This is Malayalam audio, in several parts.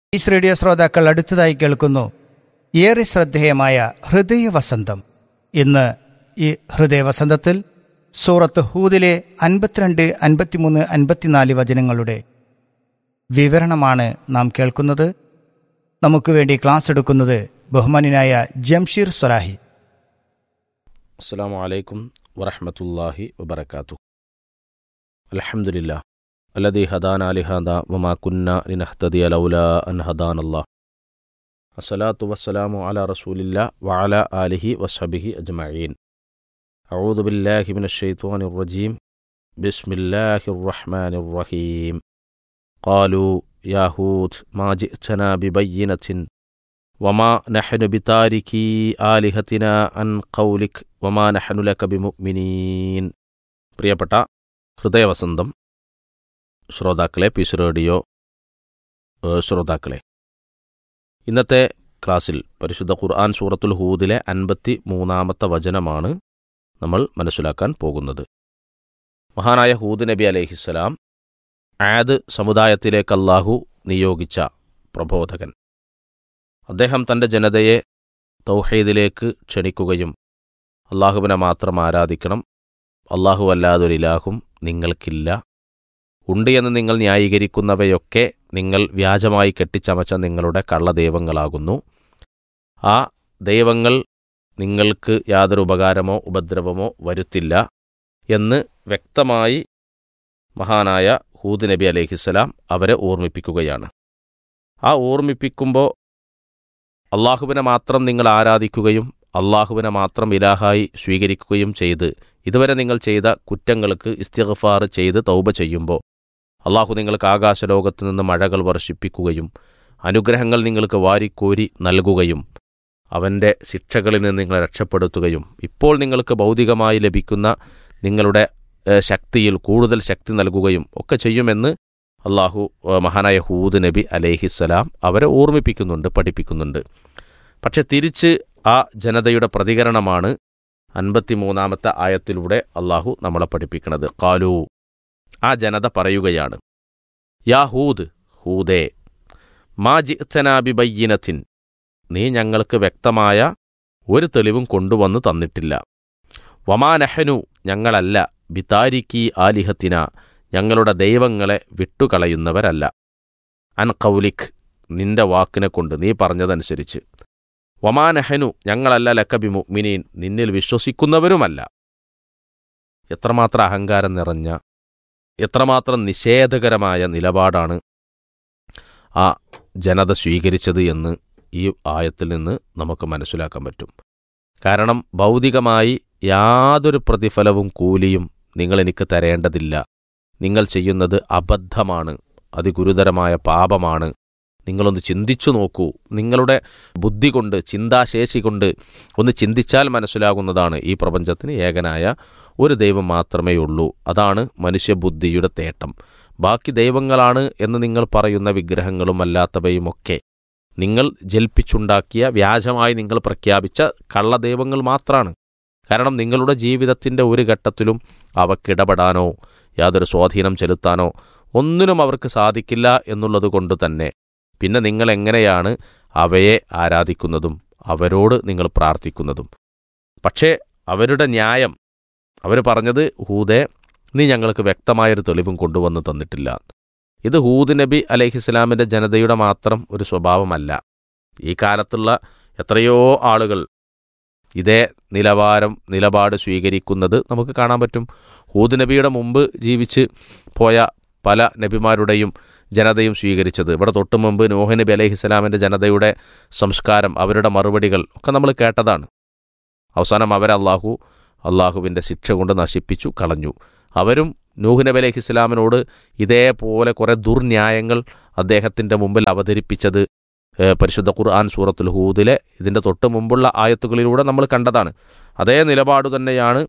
ഈസ് റേഡിയോ ശ്രോതാക്കൾ അടുത്തതായി കേൾക്കുന്നു ഏറെ ശ്രദ്ധേയമായ ഹൃദയവസന്തം ഇന്ന് ഈ ഹൃദയവസന്തത്തിൽ സൂറത്ത് ഹൂദിലെ അൻപത്തിരണ്ട് അൻപത്തിമൂന്ന് അൻപത്തിനാല് വചനങ്ങളുടെ വിവരണമാണ് നാം കേൾക്കുന്നത് നമുക്ക് വേണ്ടി ക്ലാസ് എടുക്കുന്നത് ബഹുമാനായ ജംഷീർ സ്വലാഹി അസ്സാം വലൈക്കും വറഹമത്തല്ലാഹി വബർക്കാത്തു അലഹമുല്ല അല്ലദി ഹദാൻ അലിഹദ വമാ കുന്ന ലിനഹ്തദി ലൗല അൻ ഹദാൻ അല്ലാഹ് അസ്സലാത്തു വസ്സലാമു അല റസൂലില്ല വഅല ആലിഹി വസ്ഹബിഹി അജ്മഈൻ أعوذ بالله من الشيطان الرجيم بسم الله الرحمن الرحيم قالوا يا هود ما جئتنا ببينة وما نحن بتاركي آلهتنا عن قولك وما نحن لك بمؤمنين പ്രിയപ്പെട്ട ഹൃദയവസന്തം ശ്രോതാക്കളെ പീസ് റേഡിയോ ഏഹ്, ശ്രോതാക്കളെ ഇന്നത്തെ ക്ലാസ്സിൽ പരിശുദ്ധ ഖുർആൻ സൂറത്തുൽ ഹൂദിലെ അൻപത്തി മൂന്നാമത്തെ വചനമാണ് നമ്മൾ മനസ്സിലാക്കാൻ പോകുന്നത് മഹാനായ ഹൂദ് നബി അലൈഹിസ്സലാം ആദ് സമുദായത്തിലേക്ക് അല്ലാഹു നിയോഗിച്ച പ്രബോധകൻ അദ്ദേഹം തൻ്റെ ജനതയെ തൗഹീദിലേക്ക് ക്ഷണിക്കുകയും അള്ളാഹുവിനെ മാത്രം ആരാധിക്കണം അള്ളാഹു അല്ലാതൊരിലാഹും നിങ്ങൾക്കില്ല ഉണ്ട് എന്ന് നിങ്ങൾ ന്യായീകരിക്കുന്നവയൊക്കെ നിങ്ങൾ വ്യാജമായി കെട്ടിച്ചമച്ച നിങ്ങളുടെ കള്ളദൈവങ്ങളാകുന്നു ആ ദൈവങ്ങൾ നിങ്ങൾക്ക് യാതൊരു ഉപകാരമോ ഉപദ്രവമോ വരുത്തില്ല എന്ന് വ്യക്തമായി മഹാനായ ഹൂദ് നബി അലൈഹിസ്സലാം അവരെ ഓർമ്മിപ്പിക്കുകയാണ് ആ ഓർമ്മിപ്പിക്കുമ്പോൾ അള്ളാഹുവിനെ മാത്രം നിങ്ങൾ ആരാധിക്കുകയും അള്ളാഹുവിനെ മാത്രം ഇലാഹായി സ്വീകരിക്കുകയും ചെയ്ത് ഇതുവരെ നിങ്ങൾ ചെയ്ത കുറ്റങ്ങൾക്ക് ഇസ്തിഗ്ഫാർ ചെയ്ത് തൗബ ചെയ്യുമ്പോൾ അള്ളാഹു നിങ്ങൾക്ക് ആകാശലോകത്തു നിന്ന് മഴകൾ വർഷിപ്പിക്കുകയും അനുഗ്രഹങ്ങൾ നിങ്ങൾക്ക് വാരിക്കോരി നൽകുകയും അവൻ്റെ ശിക്ഷകളിൽ നിന്ന് നിങ്ങളെ രക്ഷപ്പെടുത്തുകയും ഇപ്പോൾ നിങ്ങൾക്ക് ഭൗതികമായി ലഭിക്കുന്ന നിങ്ങളുടെ ഏഹ്, ശക്തിയിൽ കൂടുതൽ ശക്തി നൽകുകയും ഒക്കെ ചെയ്യുമെന്ന് അള്ളാഹു ഏഹ്, മഹാനായ ഹൂദ് നബി അലേഹിസ്സലാം അവരെ ഓർമ്മിപ്പിക്കുന്നുണ്ട് പഠിപ്പിക്കുന്നുണ്ട് പക്ഷെ തിരിച്ച് ആ ജനതയുടെ പ്രതികരണമാണ് അൻപത്തിമൂന്നാമത്തെ ആയത്തിലൂടെ അള്ളാഹു നമ്മളെ പഠിപ്പിക്കുന്നത് കാലു ആ ജനത പറയുകയാണ് യാ ഹൂദ് ഹൂദേ മാ ജിത്തനാബി ബയ്യനത്തിൻ നീ ഞങ്ങൾക്ക് വ്യക്തമായ ഒരു തെളിവും കൊണ്ടുവന്നു തന്നിട്ടില്ല വമാ നഹനു ഞങ്ങളല്ല ബിതാരിക്കി ആലിഹത്തിന ഞങ്ങളുടെ ദൈവങ്ങളെ വിട്ടുകളയുന്നവരല്ല അൻ കൗലിഖ് നിന്റെ വാക്കിനെ കൊണ്ട് നീ പറഞ്ഞതനുസരിച്ച് വമാ നഹനു ഞങ്ങളല്ല ലക്കബി മുഅ്മിനീൻ നിന്നിൽ വിശ്വസിക്കുന്നവരുമല്ല എത്രമാത്രം അഹങ്കാരം നിറഞ്ഞ എത്രമാത്രം നിഷേധകരമായ നിലപാടാണ് ആ ജനത സ്വീകരിച്ചത് എന്ന് ഈ ആയത്തിൽ നിന്ന് നമുക്ക് മനസ്സിലാക്കാൻ പറ്റും കാരണം ഭൗതികമായി യാതൊരു പ്രതിഫലവും കൂലിയും നിങ്ങൾ എനിക്ക് തരേണ്ടതില്ല നിങ്ങൾ ചെയ്യുന്നത് അബദ്ധമാണ് അതിഗുരുതരമായ പാപമാണ് നിങ്ങളൊന്ന് ചിന്തിച്ചു നോക്കൂ നിങ്ങളുടെ ബുദ്ധി കൊണ്ട് ചിന്താശേഷി കൊണ്ട് ഒന്ന് ചിന്തിച്ചാൽ മനസ്സിലാകുന്നതാണ് ഈ പ്രപഞ്ചത്തിന് ഏകനായ ഒരു ദൈവം മാത്രമേ ഉള്ളൂ അതാണ് മനുഷ്യബുദ്ധിയുടെ തേട്ടം ബാക്കി ദൈവങ്ങളാണ് എന്ന് നിങ്ങൾ പറയുന്ന വിഗ്രഹങ്ങളും അല്ലാത്തവയുമൊക്കെ നിങ്ങൾ ജൽപ്പിച്ചുണ്ടാക്കിയ വ്യാജമായി നിങ്ങൾ പ്രഖ്യാപിച്ച കള്ളദൈവങ്ങൾ മാത്രമാണ് കാരണം നിങ്ങളുടെ ജീവിതത്തിൻ്റെ ഒരു ഘട്ടത്തിലും അവക്കിടപെടാനോ യാതൊരു സ്വാധീനം ചെലുത്താനോ ഒന്നിനും അവർക്ക് സാധിക്കില്ല എന്നുള്ളത് കൊണ്ട് തന്നെ പിന്നെ നിങ്ങൾ എങ്ങനെയാണ് അവയെ ആരാധിക്കുന്നതും അവരോട് നിങ്ങൾ പ്രാർത്ഥിക്കുന്നതും പക്ഷേ അവരുടെ ന്യായം അവർ പറഞ്ഞത് ഹൂദേ നീ ഞങ്ങൾക്ക് വ്യക്തമായൊരു തെളിവും കൊണ്ടുവന്ന് തന്നിട്ടില്ല ഇത് ഹൂദ് നബി അലൈഹിസ്ലാമിൻ്റെ ജനതയുടെ മാത്രം ഒരു സ്വഭാവമല്ല ഈ കാലത്തുള്ള എത്രയോ ആളുകൾ ഇതേ നിലവാരം നിലപാട് സ്വീകരിക്കുന്നത് നമുക്ക് കാണാൻ പറ്റും ഹൂദ് നബിയുടെ മുമ്പ് ജീവിച്ച് പോയ പല നബിമാരുടെയും ജനതയും സ്വീകരിച്ചത് ഇവിടെ തൊട്ടു മുമ്പ് നോഹ നബി അലൈഹിസ്സലാമിൻ്റെ ജനതയുടെ സംസ്കാരം അവരുടെ മറുപടികൾ ഒക്കെ നമ്മൾ കേട്ടതാണ് അവസാനം അവരെ അള്ളാഹു അള്ളാഹുവിൻ്റെ ശിക്ഷ കൊണ്ട് നശിപ്പിച്ചു കളഞ്ഞു അവരും നൂഹ് നബി അലൈഹി ഇസ്ലാമിനോട് ഇതേപോലെ കുറേ ദുർന്യായങ്ങൾ അദ്ദേഹത്തിൻ്റെ മുമ്പിൽ അവതരിപ്പിച്ചത് ഏഹ്, പരിശുദ്ധ ഖുർആൻ സൂറത്തുൽ ഹൂദിലെ ഇതിൻ്റെ തൊട്ട് മുമ്പുള്ള ആയത്തുകളിലൂടെ നമ്മൾ കണ്ടതാണ് അതേ നിലപാട് തന്നെയാണ്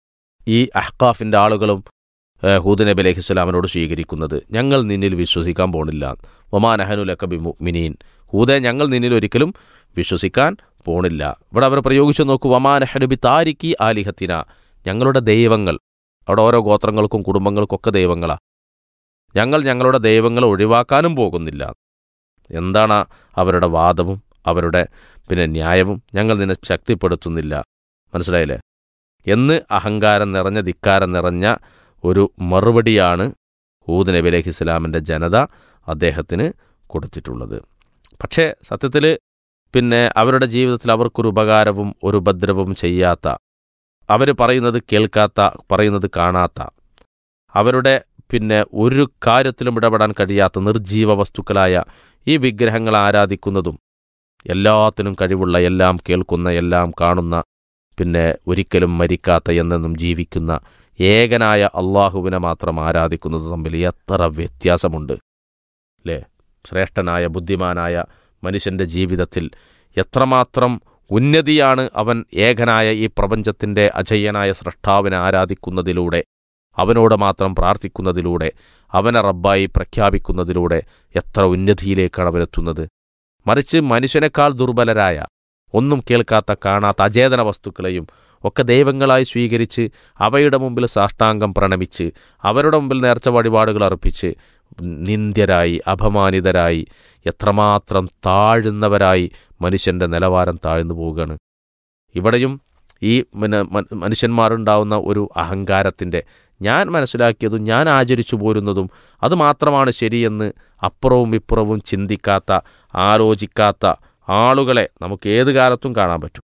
ഈ അഹ്കാഫിൻ്റെ ആളുകളും ഏഹ്, ഹൂദ് നബി അലൈഹി ഇസ്ലാമിനോട് സ്വീകരിക്കുന്നത് ഞങ്ങൾ നിന്നിൽ വിശ്വസിക്കാൻ പോണില്ല ഒമാൻ അഹനുലക്ക ബി മുഅ്മിനീൻ ഹൂദെ ഞങ്ങൾ നിന്നിൽ ഒരിക്കലും വിശ്വസിക്കാൻ പോണില്ല ഇവിടെ അവർ പ്രയോഗിച്ചു നോക്കൂ വമാൻ അഹനുബി താരിക്കി ആലിഹത്തിന ഞങ്ങളുടെ ദൈവങ്ങൾ അവിടെ ഓരോ ഗോത്രങ്ങൾക്കും കുടുംബങ്ങൾക്കൊക്കെ ദൈവങ്ങളാ ഞങ്ങൾ ഞങ്ങളുടെ ദൈവങ്ങളെ ഒഴിവാക്കാനും പോകുന്നില്ല എന്താണ് അവരുടെ വാദവും അവരുടെ പിന്നെ ന്യായവും ഞങ്ങൾ നിന്നെ ശക്തിപ്പെടുത്തുന്നില്ല മനസ്സിലായില്ലേ എന്ന് അഹങ്കാരം നിറഞ്ഞ ധിക്കാരം നിറഞ്ഞ ഒരു മറുപടിയാണ് ഹൂദ് നബി അലൈഹി ഇസ്ലാമിൻ്റെ ജനത അദ്ദേഹത്തിന് കൊടുത്തിട്ടുള്ളത് പക്ഷേ സത്യത്തിൽ പിന്നെ അവരുടെ ജീവിതത്തിൽ അവർക്കൊരു ഉപകാരവും ഒരു ഉപദ്രവവും ചെയ്യാത്ത അവർ പറയുന്നത് കേൾക്കാത്ത പറയുന്നത് കാണാത്ത അവരുടെ പിന്നെ ഒരു കാര്യത്തിലും ഇടപെടാൻ കഴിയാത്ത നിർജീവ വസ്തുക്കളായ ഈ വിഗ്രഹങ്ങൾ ആരാധിക്കുന്നതും എല്ലാത്തിനും കഴിവുള്ള എല്ലാം കേൾക്കുന്ന എല്ലാം കാണുന്ന പിന്നെ ഒരിക്കലും മരിക്കാത്ത എന്നെന്നും ജീവിക്കുന്ന ഏകനായ അള്ളാഹുവിനെ മാത്രം ആരാധിക്കുന്നത് തമ്മിൽ എത്ര വ്യത്യാസമുണ്ട് അല്ലേ ശ്രേഷ്ഠനായ ബുദ്ധിമാനായ മനുഷ്യൻ്റെ ജീവിതത്തിൽ എത്രമാത്രം ഉന്നതിയാണ് അവൻ ഏകനായ ഈ പ്രപഞ്ചത്തിൻ്റെ അജയ്യനായ സൃഷ്ടാവിനെ ആരാധിക്കുന്നതിലൂടെ അവനോട് മാത്രം പ്രാർത്ഥിക്കുന്നതിലൂടെ അവനെ റബ്ബായി പ്രഖ്യാപിക്കുന്നതിലൂടെ എത്ര ഉന്നതിയിലേക്കാണ് അവരെത്തുന്നത് മറിച്ച് മനുഷ്യനേക്കാൾ ദുർബലരായ ഒന്നും കേൾക്കാത്ത കാണാത്ത അചേതന വസ്തുക്കളെയും ഒക്കെ ദൈവങ്ങളായി സ്വീകരിച്ച് അവയുടെ മുമ്പിൽ സാഷ്ടാംഗം പ്രണമിച്ച് അവരുടെ മുമ്പിൽ നേർച്ച വഴിപാടുകൾ അർപ്പിച്ച് നിന്ദ്യരായി അപമാനിതരായി എത്രമാത്രം താഴുന്നവരായി മനുഷ്യൻ്റെ നിലവാരം താഴ്ന്നു പോവുകയാണ് ഇവിടെയും ഈ പിന്നെ മ- മനുഷ്യന്മാരുണ്ടാവുന്ന ഒരു അഹങ്കാരത്തിൻ്റെ ഞാൻ മനസ്സിലാക്കിയതും ഞാൻ ആചരിച്ചു പോരുന്നതും അത് മാത്രമാണ് ശരിയെന്ന് അപ്പുറവും ഇപ്പുറവും ചിന്തിക്കാത്ത ആലോചിക്കാത്ത ആളുകളെ നമുക്ക് ഏത് കാലത്തും കാണാൻ പറ്റും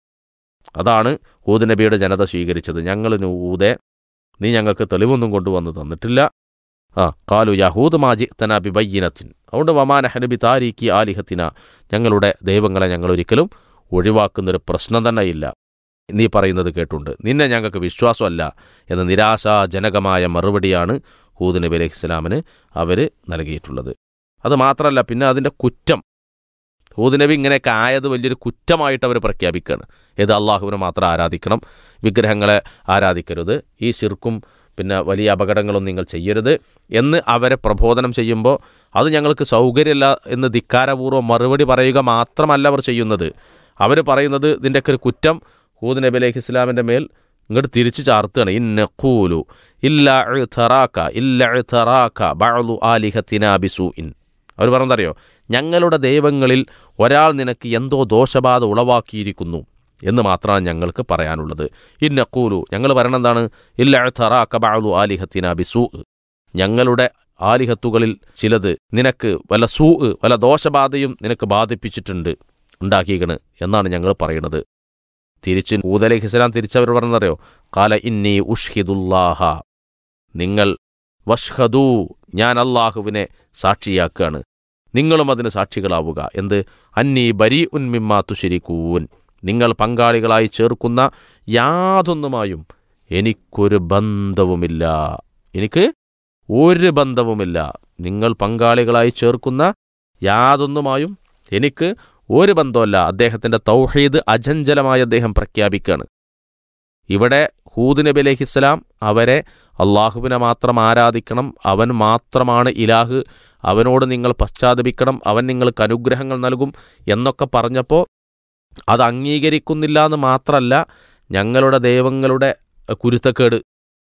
അതാണ് ഹൂദ് നബിയുടെ ജനത സ്വീകരിച്ചത് ഞങ്ങൾ ഊതെ നീ ഞങ്ങൾക്ക് തെളിവൊന്നും കൊണ്ടുവന്ന് തന്നിട്ടില്ല ആ കാലു യഹൂദ് മാജി തന ബിബയ്യനത്തിൻ അതുകൊണ്ട് വമാന ഹനബി താരീഖി ആലിഹത്തിന ഞങ്ങളുടെ ദൈവങ്ങളെ ഞങ്ങൾ ഒരിക്കലും ഒഴിവാക്കുന്നൊരു പ്രശ്നം തന്നെ ഇല്ല നീ പറയുന്നത് കേട്ടുണ്ട് നിന്നെ ഞങ്ങൾക്ക് വിശ്വാസമല്ല എന്ന നിരാശാജനകമായ മറുപടിയാണ് ഹൂദ് നബി അലൈഹി ഇസ്ലാമിന് അവർ നൽകിയിട്ടുള്ളത് അത് മാത്രമല്ല പിന്നെ അതിൻ്റെ കുറ്റം ഹൂദ് നബി ഇങ്ങനെയൊക്കെ ആയത് വലിയൊരു കുറ്റമായിട്ട് അവർ പ്രഖ്യാപിക്കുകയാണ് ഏത് അള്ളാഹുവിനെ മാത്രം ആരാധിക്കണം വിഗ്രഹങ്ങളെ ആരാധിക്കരുത് ഈ ശിർക്കും പിന്നെ വലിയ അപകടങ്ങളൊന്നും നിങ്ങൾ ചെയ്യരുത് എന്ന് അവരെ പ്രബോധനം ചെയ്യുമ്പോൾ അത് ഞങ്ങൾക്ക് സൗകര്യമില്ല എന്ന് ധിക്കാരപൂർവ്വം മറുപടി പറയുക മാത്രമല്ല അവർ ചെയ്യുന്നത് അവർ പറയുന്നത് ഇതിൻ്റെയൊക്കെ ഒരു കുറ്റം ഹൂദ് നബി അലൈഹി ഇസ്ലാമിൻ്റെ മേൽ ഇങ്ങോട്ട് തിരിച്ചു ചാർത്തുകയാണ് ഇന്നഖൂലു ഇല്ല ഇഴ്തറാക്ക ഇല്ല ഇഴ്തറാക്ക ബഅ്ലു ആലിഹത്തിന ബിസൂഇൻ അവർ പറഞ്ഞതറിയോ ഞങ്ങളുടെ ദൈവങ്ങളിൽ ഒരാൾ നിനക്ക് എന്തോ ദോഷബാധ ഉളവാക്കിയിരിക്കുന്നു എന്ന് മാത്രമാണ് ഞങ്ങൾക്ക് പറയാനുള്ളത് ഇന്നക്കൂലു ഞങ്ങൾ പറയണെന്താണ് ഇല്ല ഇഴ്തറാക്ക ബഅ്ലു ആലിഹത്തിന ബിസൂ ഞങ്ങളുടെ ആലിഹത്തുകളിൽ ചിലത് നിനക്ക് വല്ല സൂ വല്ല ദോഷബാധയും നിനക്ക് ബാധിപ്പിച്ചിട്ടുണ്ട് ഉണ്ടാക്കിയേക്കണ് എന്നാണ് ഞങ്ങൾ പറയുന്നത് തിരിച്ച് ഊദലൈഹി ഇസ്ലാം തിരിച്ചവർ പറഞ്ഞതറിയോ കാല ഇന്നി ഉഷ്ഹിദുല്ലാഹ നിങ്ങൾ വഷ്ഹദൂ ഞാൻ അള്ളാഹുവിനെ സാക്ഷിയാക്കുകയാണ് നിങ്ങളും അതിന് സാക്ഷികളാവുക എന്ത് അന്നി ബരി ഉൻമിമ്മാ തുശരിക്കൂൻ നിങ്ങൾ പങ്കാളികളായി ചേർക്കുന്ന യാതൊന്നുമായും എനിക്കൊരു ബന്ധവുമില്ല എനിക്ക് ഒരു ബന്ധവുമില്ല നിങ്ങൾ പങ്കാളികളായി ചേർക്കുന്ന യാതൊന്നുമായും എനിക്ക് ഒരു ബന്ധമല്ല അദ്ദേഹത്തിന്റെ തൗഹീദ് അജഞ്ചലമായി അദ്ദേഹം പ്രഖ്യാപിക്കുകയാണ് ഇവിടെ ഹൂദ് നബി അലഹിസ്സലാം അവരെ അള്ളാഹുവിനെ മാത്രം ആരാധിക്കണം അവൻ മാത്രമാണ് ഇലാഹ് അവനോട് നിങ്ങൾ പശ്ചാത്തപിക്കണം അവൻ നിങ്ങൾക്ക് അനുഗ്രഹങ്ങൾ നൽകും എന്നൊക്കെ പറഞ്ഞപ്പോൾ അത് അംഗീകരിക്കുന്നില്ല എന്ന് മാത്രമല്ല ഞങ്ങളുടെ ദൈവങ്ങളുടെ കുരുത്തക്കേട്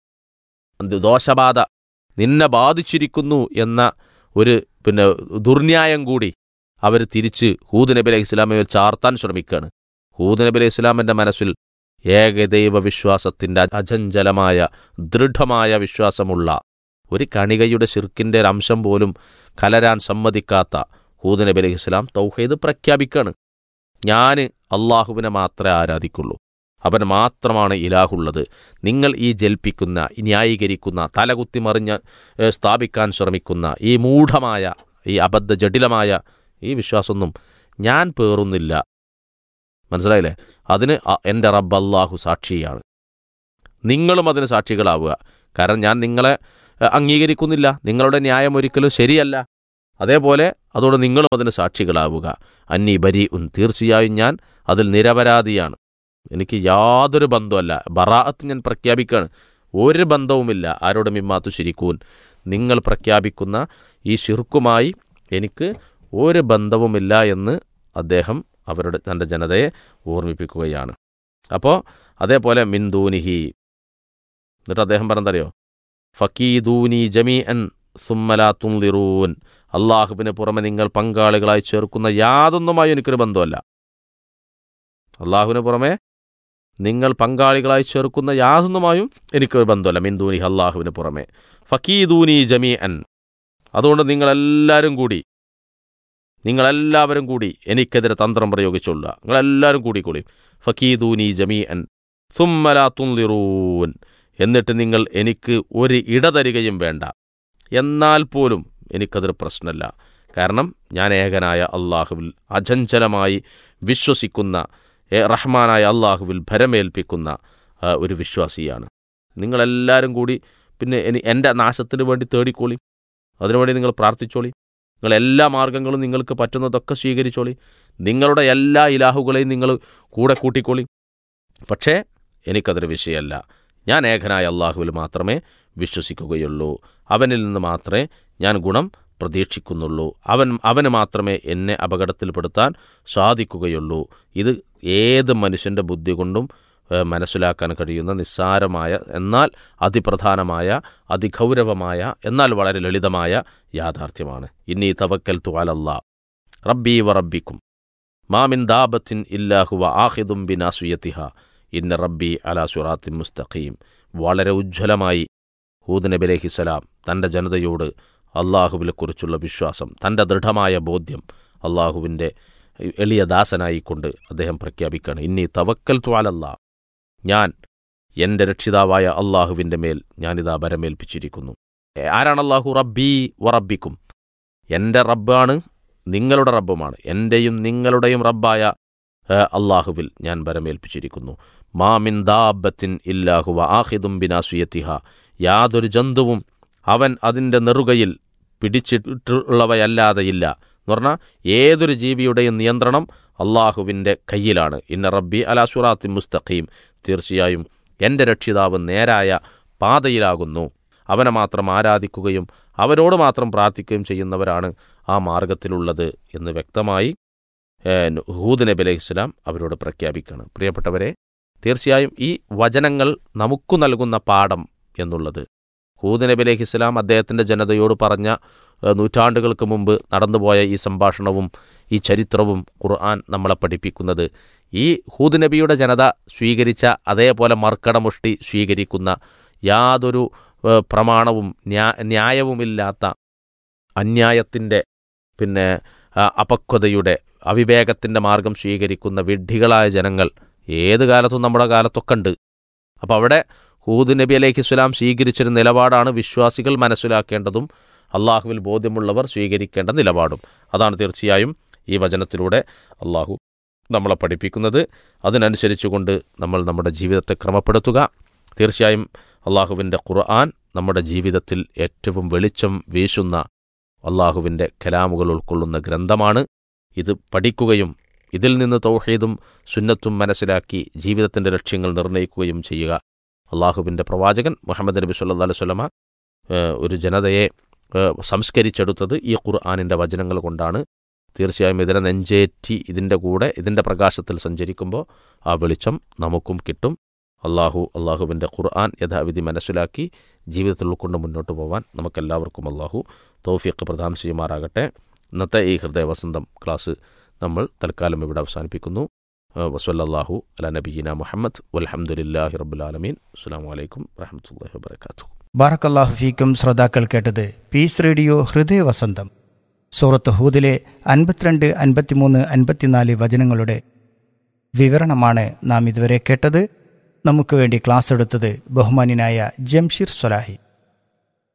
എന്ത് ദോഷബാധ നിന്നെ ബാധിച്ചിരിക്കുന്നു എന്ന ഒരു പിന്നെ ദുർന്യായം കൂടി അവർ തിരിച്ച് ഹൂദ് നബി അലൈഹി ഇസ്ലാമെ ചാർത്താൻ ശ്രമിക്കുകയാണ് ഹൂദ് നബി അലൈഹി ഇസ്ലാമിന്റെ മനസ്സിൽ ഏകദൈവ വിശ്വാസത്തിന്റെ അചഞ്ചലമായ ദൃഢമായ വിശ്വാസമുള്ള ഒരു കണികയുടെ ശിർക്കിന്റെ ഒരു അംശം പോലും കലരാൻ സമ്മതിക്കാത്ത ഹൂദ് നബി അലൈഹി ഇസ്ലാം തൗഹീദ് പ്രഖ്യാപിക്കുകയാണ് ഞാൻ അള്ളാഹുവിനെ മാത്രമേ ആരാധിക്കുള്ളൂ അവൻ മാത്രമാണ് ഇലാഹുള്ളത് നിങ്ങൾ ഈ ജൽപ്പിക്കുന്ന ഈ ന്യായീകരിക്കുന്ന തലകുത്തി മറിഞ്ഞ് ഏ, സ്ഥാപിക്കാൻ ശ്രമിക്കുന്ന ഈ മൂഢമായ ഈ അബദ്ധ ജടിലമായ ഈ വിശ്വാസമൊന്നും ഞാൻ പേറുന്നില്ല മനസ്സിലായില്ലേ അതിന് അ- എൻ്റെ റബ്ബ് അള്ളാഹു സാക്ഷിയാണ് നിങ്ങളും അതിന് സാക്ഷികളാവുക കാരണം ഞാൻ നിങ്ങളെ എ, അംഗീകരിക്കുന്നില്ല നിങ്ങളുടെ ന്യായം ഒരിക്കലും ശരിയല്ല അതേപോലെ അതോടെ നിങ്ങളും അതിന് സാക്ഷികളാവുക അന്നി ബരി ഉൻ തീർച്ചയായും ഞാൻ അതിൽ നിരപരാധിയാണ് എനിക്ക് യാതൊരു ബന്ധമല്ല ബറാഅത്ത് ഞാൻ പ്രഖ്യാപിക്കുകയാണ് ഒരു ബന്ധവുമില്ല ആരോട് മിമ്മാത്തു ശരിക്കൂൻ നിങ്ങൾ പ്രഖ്യാപിക്കുന്ന ഈ ഷിർക്കുമായി എനിക്ക് ഒരു ബന്ധവുമില്ല എന്ന് അദ്ദേഹം അവരുടെ തൻ്റെ ജനതയെ ഓർമ്മിപ്പിക്കുകയാണ് അപ്പോൾ അതേപോലെ മിന്ദൂനിഹി എന്നിട്ട് അദ്ദേഹം പറഞ്ഞതറിയോ ഫക്കീദൂനി ജമീ അൻ സുമ്മലാ തുന്തിറൂൻ അള്ളാഹുവിന് പുറമെ നിങ്ങൾ പങ്കാളികളായി ചേർക്കുന്ന യാതൊന്നുമായി എനിക്കൊരു ബന്ധമല്ല അള്ളാഹുവിന് പുറമെ നിങ്ങൾ പങ്കാളികളായി ചേർക്കുന്ന യാതൊന്നുമായും എനിക്കൊരു ബന്ധമല്ല മിന്ദൂനി അള്ളാഹുവിന് പുറമെ ഫക്കീദൂനി ജമീ അൻ അതുകൊണ്ട് നിങ്ങളെല്ലാവരും കൂടി നിങ്ങളെല്ലാവരും കൂടി എനിക്കെതിരെ തന്ത്രം പ്രയോഗിച്ചുള്ള നിങ്ങളെല്ലാവരും കൂടി കൂടി ഫക്കീദൂനി ജമീ അൻ സുമ്മലാ തുന്തിറൂൻ എന്നിട്ട് നിങ്ങൾ എനിക്ക് ഒരു ഇട തരികയും വേണ്ട എന്നാൽ പോലും എനിക്കതൊരു പ്രശ്നമല്ല കാരണം ഞാൻ ഏകനായ അള്ളാഹുവിൽ അചഞ്ചലമായി വിശ്വസിക്കുന്ന ഏ, റഹ്മാനായ അള്ളാഹുവിൽ ഭരമേൽപ്പിക്കുന്ന ആ, ഒരു വിശ്വാസിയാണ് നിങ്ങളെല്ലാവരും കൂടി പിന്നെ എനി എൻ്റെ നാശത്തിന് വേണ്ടി തേടിക്കോളി അതിനുവേണ്ടി നിങ്ങൾ പ്രാർത്ഥിച്ചോളി നിങ്ങൾ എല്ലാ മാർഗങ്ങളും നിങ്ങൾക്ക് പറ്റുന്നതൊക്കെ സ്വീകരിച്ചോളി നിങ്ങളുടെ എല്ലാ ഇലാഹുകളെയും നിങ്ങൾ കൂടെ കൂട്ടിക്കോളി പക്ഷേ എനിക്കതൊരു വിഷയമല്ല ഞാൻ ഏകനായ അള്ളാഹുവിൽ മാത്രമേ വിശ്വസിക്കുകയുള്ളൂ അവനിൽ നിന്ന് മാത്രമേ ഞാൻ ഗുണം പ്രതീക്ഷിക്കുന്നുള്ളൂ അവൻ അവന് മാത്രമേ എന്നെ അപകടത്തിൽപ്പെടുത്താൻ സാധിക്കുകയുള്ളൂ ഇത് ഏത് മനുഷ്യൻ്റെ ബുദ്ധി കൊണ്ടും ഏഹ്, മനസ്സിലാക്കാൻ കഴിയുന്ന നിസ്സാരമായ എന്നാൽ അതിപ്രധാനമായ അതിഗൗരവമായ എന്നാൽ വളരെ ലളിതമായ യാഥാർത്ഥ്യമാണ് ഇന്നീ തവക്കൽ തുവാലല്ലാ റബ്ബി വ റബ്ബിക്കും മാമിൻ ദാബത്തിൻ ഇല്ലാഹുവ ആഹിദും ബിനാസുയത്തിഹ ഇന്ന റബ്ബി അലാ സുറാത്തിൻ മുസ്തഖീം വളരെ ഉജ്ജ്വലമായി ഹൂദ് നബി അലഹിസലാം തൻ്റെ ജനതയോട് അള്ളാഹുവിനെക്കുറിച്ചുള്ള വിശ്വാസം തൻ്റെ ദൃഢമായ ബോധ്യം അള്ളാഹുവിൻ്റെ എളിയ ദാസനായിക്കൊണ്ട് അദ്ദേഹം പ്രഖ്യാപിക്കുകയാണ് ഇനി തവക്കൽ ത്വാലല്ല ഞാൻ എൻ്റെ രക്ഷിതാവായ അള്ളാഹുവിൻ്റെ മേൽ ഞാനിതാ ബരമേൽപ്പിച്ചിരിക്കുന്നു ഏ, ആരാണ് അള്ളാഹു റബ്ബി വറബിക്കും എൻ്റെ റബ്ബാണ് നിങ്ങളുടെ റബ്ബുമാണ് എൻ്റെയും നിങ്ങളുടെയും റബ്ബായ ഏ, അള്ളാഹുവിൽ ഞാൻ ബരമേൽപ്പിച്ചിരിക്കുന്നു മാമിൻ ദാബത്തിൻ ഇല്ലാഹുവ ആഹിദും ബിനാസുയത്തിഹ യാതൊരു ജന്തുവും അവൻ അതിൻ്റെ നെറുകയിൽ പിടിച്ചിട്ടുള്ളവയല്ലാതെയില്ല എന്ന് പറഞ്ഞാൽ ഏതൊരു ജീവിയുടെയും നിയന്ത്രണം അള്ളാഹുവിൻ്റെ കയ്യിലാണ് ഇന്ന റബ്ബി അലാ സുറാത്തി മുസ്തഖീം തീർച്ചയായും എൻ്റെ രക്ഷിതാവ് നേരായ പാതയിലാകുന്നു അവനെ മാത്രം ആരാധിക്കുകയും അവരോട് മാത്രം പ്രാർത്ഥിക്കുകയും ചെയ്യുന്നവരാണ് ആ മാർഗത്തിലുള്ളത് എന്ന് വ്യക്തമായി ഏഹ്, ഹൂദ് നബി അലൈഹി സ്വലാം അവരോട് പ്രഖ്യാപിക്കുകയാണ് പ്രിയപ്പെട്ടവരെ തീർച്ചയായും ഈ വചനങ്ങൾ നമുക്ക് നൽകുന്ന പാഠം എന്നുള്ളത് ഹൂദ് നബി അലൈഹി സ്വലാം അദ്ദേഹത്തിൻ്റെ ജനതയോട് പറഞ്ഞ ഏഹ്, നൂറ്റാണ്ടുകൾക്ക് മുമ്പ് നടന്നുപോയ ഈ സംഭാഷണവും ഈ ചരിത്രവും ഖുർആൻ നമ്മളെ പഠിപ്പിക്കുന്നത് ഈ ഹൂദ് നബിയുടെ ജനത സ്വീകരിച്ച അതേപോലെ മർക്കടമുഷ്ടി സ്വീകരിക്കുന്ന യാതൊരു ഏഹ്, പ്രമാണവും ന്യാ- ന്യായവുമില്ലാത്ത അന്യായത്തിൻ്റെ പിന്നെ ആ, അപക്വതയുടെ അവിവേകത്തിൻ്റെ മാർഗം സ്വീകരിക്കുന്ന വിഡ്ഢികളായ ജനങ്ങൾ ഏത് കാലത്തും നമ്മുടെ കാലത്തൊക്കെ ഉണ്ട് അപ്പോൾ അവിടെ ഹൂദ് നബി അലൈഹി സ്വലാം സ്വീകരിച്ചൊരു നിലപാടാണ് വിശ്വാസികൾ മനസ്സിലാക്കേണ്ടതും അള്ളാഹുവിൽ ബോധ്യമുള്ളവർ സ്വീകരിക്കേണ്ട നിലപാടും അതാണ് തീർച്ചയായും ഈ വചനത്തിലൂടെ അള്ളാഹു നമ്മളെ പഠിപ്പിക്കുന്നത് അതിനനുസരിച്ചുകൊണ്ട് നമ്മൾ നമ്മുടെ ജീവിതത്തെ ക്രമപ്പെടുത്തുക തീർച്ചയായും അള്ളാഹുവിൻ്റെ ഖുർആൻ നമ്മുടെ ജീവിതത്തിൽ ഏറ്റവും വെളിച്ചം വീശുന്ന അള്ളാഹുവിൻ്റെ കലാമുകൾ ഉൾക്കൊള്ളുന്ന ഗ്രന്ഥമാണ് ഇത് പഠിക്കുകയും ഇതിൽ നിന്ന് തൗഹീദും സുന്നത്തും മനസ്സിലാക്കി ജീവിതത്തിൻ്റെ ലക്ഷ്യങ്ങൾ നിർണ്ണയിക്കുകയും ചെയ്യുക അള്ളാഹുവിൻ്റെ പ്രവാചകൻ മുഹമ്മദ് നബി സല്ലാ അലൈഹി സ്വലമ ഒരു ജനതയെ ഏഹ്, സംസ്കരിച്ചെടുത്തത് ഈ ഖുർആാനിൻ്റെ വചനങ്ങൾ കൊണ്ടാണ് തീർച്ചയായും ഇതിനെ നെഞ്ചേറ്റി ഇതിൻ്റെ കൂടെ ഇതിൻ്റെ പ്രകാശത്തിൽ സഞ്ചരിക്കുമ്പോൾ ആ വെളിച്ചം നമുക്കും കിട്ടും അള്ളാഹു അള്ളാഹുവിൻ്റെ ഖുർആൻ യഥാവിധി മനസ്സിലാക്കി ജീവിതത്തിൽ ഉൾക്കൊണ്ട് മുന്നോട്ട് പോകാൻ നമുക്കെല്ലാവർക്കും അള്ളാഹു തൗഫീഖ് പ്രദാനം ചെയ്യുമാറാകട്ടെ ഇന്നത്തെ ഈ ഹൃദയവസന്തം ക്ലാസ് നമ്മൾ തൽക്കാലം ഇവിടെ അവസാനിപ്പിക്കുന്നു വസല്ലാഹു അല നബീന മുഹമ്മദ് വലഹമുല്ലാഹി റബുലാലമീൻ അസ്സാം വലൈക്കും വരഹമുല്ലാ വാത്തു ബാറക്കല്ലാഹു ഫീക്കും ശ്രോതാക്കൾ കേട്ടത് പീസ് റേഡിയോ ഹൃദയവസന്തം സൂറത്ത് ഹൂദിലെ അൻപത്തിരണ്ട് അൻപത്തിമൂന്ന് അൻപത്തിനാല് വചനങ്ങളുടെ വിവരണമാണ് നാം ഇതുവരെ കേട്ടത് നമുക്ക് വേണ്ടി ക്ലാസ് എടുത്തത് ബഹുമാന്യനായ ജംഷീർ സ്വലാഹി